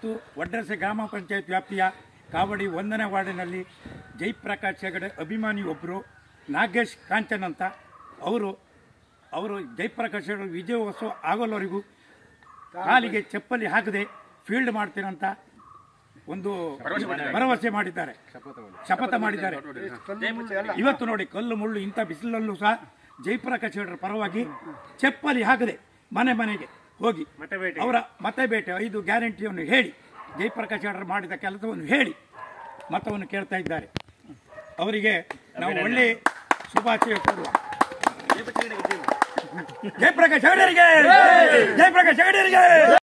ಇವತ್ತು ಒಡ್ರಸೆ ಗ್ರಾಮ ಪಂಚಾಯತ್ ವ್ಯಾಪ್ತಿಯ ಕಾವಡಿ ಒಂದನೇ ವಾರ್ಡಿನಲ್ಲಿ ಜಯಪ್ರಕಾಶ್ ಹೆಗಡೆ ಅಭಿಮಾನಿಯೊಬ್ಬರು ನಾಗೇಶ್ ಕಾಂಚನ್ ಅಂತ ಅವರು ಅವರು ಜಯಪ್ರಕಾಶ್ ಹೆಗಡೆ ವಿಜಯೋತ್ಸವ ಆಗೋಲ್ಲವರೆಗೂ ಕಾಲಿಗೆ ಚಪ್ಪಲಿ ಹಾಕದೆ ಫೀಲ್ಡ್ ಮಾಡ್ತೀರಂತ ಒಂದು ಭರವಸೆ ಮಾಡಿದ್ದಾರೆ ಶಪಥ ಮಾಡಿದ್ದಾರೆ ಇವತ್ತು ನೋಡಿ ಕಲ್ಲು ಮುಳ್ಳು ಇಂಥ ಬಿಸಿಲಲ್ಲೂ ಸಹ ಜಯಪ್ರಕಾಶ್ ಹೆಗಡೆ ಪರವಾಗಿ ಚಪ್ಪಲಿ ಹಾಕದೆ ಮನೆ ಮನೆಗೆ ಹೋಗಿ ಅವರ ಮತಬೇಟೆ ಐದು ಗ್ಯಾರಂಟಿಯನ್ನು ಹೇಳಿ ಜಯಪ್ರಕಾಶ್ ಹೆಗಡೆ ಮಾಡಿದ ಕೆಲಸವನ್ನು ಹೇಳಿ ಮತವನ್ನು ಕೇಳ್ತಾ ಇದ್ದಾರೆ ಅವರಿಗೆ ನಾವು ಒಳ್ಳೆ ಶುಭಾಶಯ ಕೊಡುವ ಜಯಪ್ರಕಾಶ್ ಹೆಗಡೆರಿಗೆ ಜಯಪ್ರಕಾಶ್ ಹೆಗಡೆರಿಗೆ